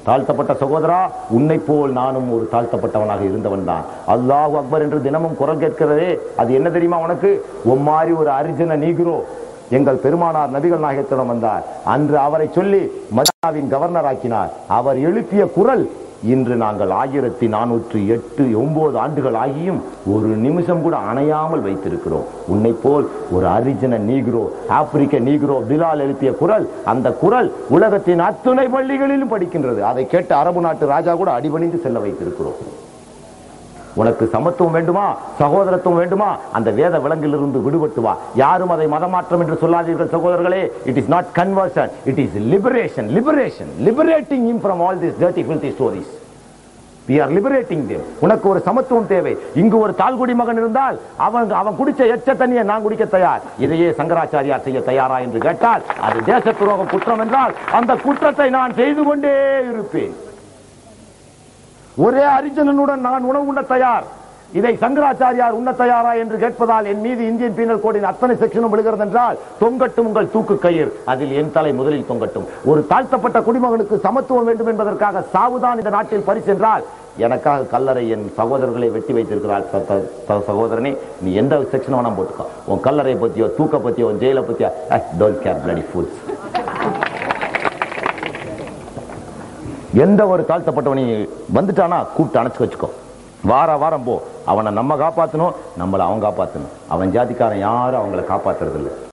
தாழ்த்தப்பட்ட சகோதரா உன்னை போல் நானும் ஒரு தாழ்த்தப்பட்டவனாக இருந்தவன் தான் அல்லாஹ் அக்பர் என்று தினமும் குரல் கேட்கிறதே அது என்ன தெரியுமா உனக்கு உம்மாரி ஒரு அரிஜன நீகிறோ எங்கள் பெருமானார் நபிகள் நாயகத்திடம் வந்தார் அன்று அவரை சொல்லி மதீனாவின் கவர்னர் ஆக்கினார் அவர் எழுப்பிய குரல் இன்று நாங்கள் ஆயிரத்தி நானூற்றி எட்டு ஒன்பது ஆண்டுகள் ஆகியும் ஒரு நிமிஷம் கூட அணையாமல் வைத்திருக்கிறோம் உன்னை போல் ஒரு அரிஜன நீக்ரோ ஆப்பிரிக்க நீக்ரோ பிலால் எழுப்பிய குரல் அந்த குரல் உலகத்தின் அத்துணை பள்ளிகளிலும் படிக்கின்றது அதை கேட்டு அரபு நாட்டு ராஜா கூட அடிபணிந்து செல்ல வைத்திருக்கிறோம் உனக்கு சமத்துவம் வேண்டுமா சகோதரத்துவம் வேண்டுமா அந்த வேத விலங்கிலிருந்து விடுபட்டு வா யாரும் அதை மதமாற்றம் என்று சொல்லாதீர்கள் சகோதரர்களே it is not conversion it is liberation liberation liberating him from all this dirty filthy stories we are liberating them உனக்கு ஒரு சமத்துவம் தேவை இங்கு ஒரு தாழ்குடி மகன் இருந்தால் அவன் அவன் குடிச்ச எச்ச தண்ணியை நான் குடிக்க தயார் இதையே சங்கராச்சாரியார் செய்ய தயாரா என்று கேட்டால் அது தேச துரோகம் குற்றம் என்றால் அந்த குற்றத்தை நான் செய்து கொண்டே இருப்பேன் ஒரே அரிஜனனுடன் நான் உணவு உண்ண தயார் இதை சங்கராச்சாரியார் உண்ண தயாரா என்று கேட்பதால் என் மீது இந்தியன் பீனல் கோடின் அத்தனை செக்ஷனும் விழுகிறது என்றால் தொங்கட்டும் உங்கள் தூக்கு கயிர் அதில் என் தலை முதலில் தொங்கட்டும் ஒரு தாழ்த்தப்பட்ட குடிமகனுக்கு சமத்துவம் வேண்டும் என்பதற்காக சாவுதான் இந்த நாட்டில் பரிசு என்றால் எனக்காக கல்லறை என் சகோதரர்களை வெட்டி வைத்திருக்கிறார் ச- த- த- சகோதரனே நீ எந்த செக்ஷன் வேணா போட்டுக்கோ உன் கல்லறை பத்தியோ தூக்க பத்தியோ உன் ஜெயில பத்தியோ டோன்ட் கேர் பிளடி ஃபுல்ஸ் எந்த ஒரு தாழ்த்தப்பட்டவனி வந்துட்டானா கூப்பிட்டு அணைச்சு வச்சுக்கோ வார வாரம் போ அவனை நம்ம காப்பாத்தணும் நம்மளை அவன் காப்பாத்தணும் அவன் ஜாதிக்காரன் யாரும் அவங்கள காப்பாத்துறது இல்லை